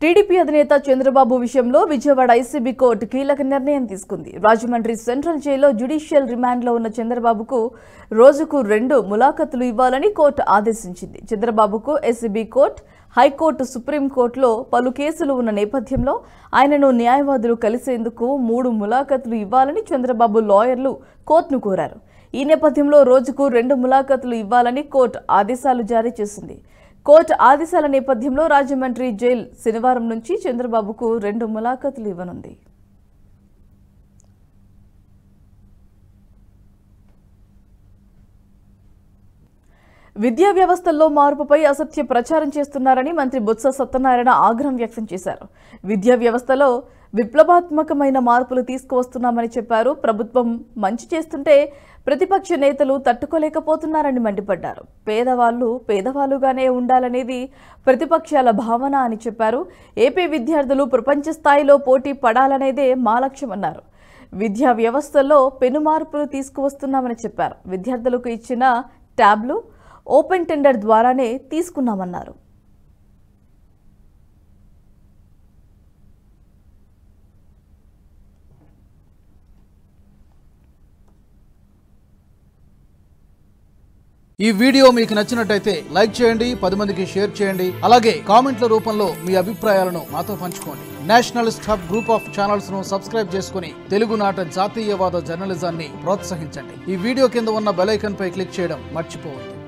TDP అధినేత చంద్రబాబు విషయంలో Vijayawada ICB court కీలక నిర్ణయం తీసుకుంది రాజమండ్రి సెంట్రల్ జైల్లో జ్యుడిషియల్ రిమాండ్లో ఉన్న చంద్రబాబుకు రోజుకు రెండు ములాఖతులు ఇవ్వాలని కోర్టు ఆదేశించింది చంద్రబాబుకు ఎస్సీబీ కోర్టు హైకోర్టు సుప్రీంకోర్టులో పలు కేసులు ఉన్న నేపథ్యంలో ఆయనను న్యాయవాదులు కలిసేందుకు మూడు ములాఖతులు ఇవ్వాలని చంద్రబాబు లాయర్లు కోర్టును కోరారు ఈ నేపథ్యంలో రోజుకు రెండు ములాఖతులు ఇవ్వాలని కోర్టు ఆదేశాలు జారీ చేసింది కోర్టు ఆదేశాల నేపథ్యంలో రాజమండ్రి జైల్ శనివారం నుంచి చంద్రబాబుకు రెండు ములాఖతులు ఇవ్వనుంది విద్యా వ్యవస్థల్లో మార్పుపై అసత్య ప్రచారం చేస్తున్నారని మంత్రి బొత్స సత్యనారాయణ ఆగ్రహం వ్యక్తం చేశారు విద్యా వ్యవస్థలో విప్లవాత్మకమైన మార్పులు తీసుకువస్తున్నామని చెప్పారు ప్రభుత్వం మంచి చేస్తుంటే ప్రతిపక్ష నేతలు తట్టుకోలేకపోతున్నారని మండిపడ్డారు పేదవాళ్ళు పేదవాళ్ళుగానే ఉండాలనేది ప్రతిపక్షాల భావన అని చెప్పారు ఏపీ విద్యార్థులు ప్రపంచ స్థాయిలో పోటీ పడాలనేదే మా లక్ష్యమన్నారు విద్యా వ్యవస్థలో పెను మార్పులు తీసుకువస్తున్నామని చెప్పారు విద్యార్థులకు ఇచ్చిన ట్యాబ్లు ఓపెన్ టెండర్ ద్వారానే తీసుకున్నామన్నారు ఈ వీడియో మీకు నచ్చినట్టయితే లైక్ చేయండి పది మందికి షేర్ చేయండి అలాగే కామెంట్ల రూపంలో మీ అభిప్రాయాలను మాతో పంచుకోండి nationalist hub group of channels ను సబ్స్క్రైబ్ చేసుకుని తెలుగునాట జాతీయవాద జర్నలిజాన్ని ప్రోత్సహించండి ఈ వీడియో కింద ఉన్న బెల్ ఐకాన్ పై క్లిక్ చేయడం మర్చిపోవద్దు